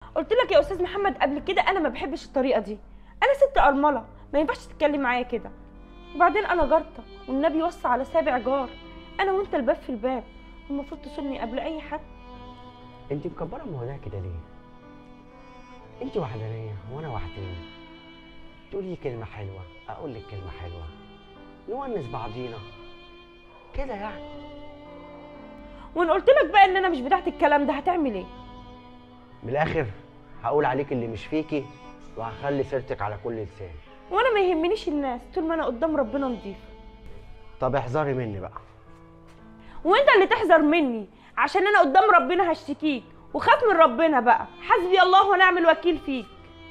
قلت لك يا استاذ محمد قبل كده انا ما بحبش الطريقه دي انا ست ارمله ما ينفعش تتكلم معايا كده وبعدين انا جارتك والنبي وصى على سابع جار انا وانت الباب في الباب المفروض تصوني قبل اي حد انت مكبره المواضيع كده ليه انت وحدانيه وانا وحداني تقولي لي كلمه حلوه اقول لك كلمه حلوه نونس بعضينا كده يعني وان قلت لك بقى ان انا مش بتاعت الكلام ده هتعمل ايه من الاخر هقول عليك اللي مش فيكي وهخلي سيرتك على كل لسان وانا ما يهمنيش الناس طول ما انا قدام ربنا نضيف طب احذري مني بقى وانت اللي تحذر مني عشان انا قدام ربنا هشتكيك وخاف من ربنا بقى حسبي الله ونعم الوكيل فيك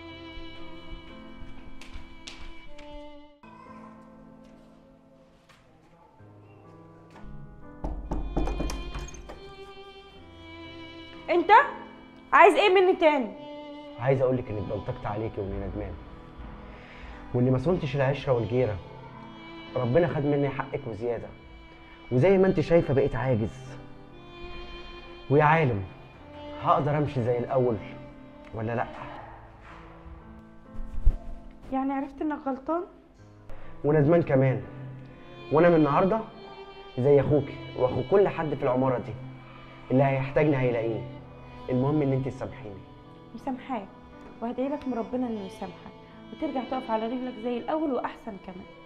انت عايز ايه مني تاني عايز اقول لك اني بلطجت عليكي واني ندمان واني ما صنتش العشره والجيره ربنا خد مني حقك وزياده وزي ما انت شايفه بقيت عاجز ويا عالم هقدر امشي زي الاول ولا لا يعني عرفت انك غلطان وندمان كمان وانا من النهارده زي اخوكي واخو كل حد في العماره دي اللي هيحتاجني هيلاقيني المهم ان انت تسامحيني مسامحاك وهدعي لك من ربنا انه يسامحك وترجع تقف على رجلك زي الاول واحسن كمان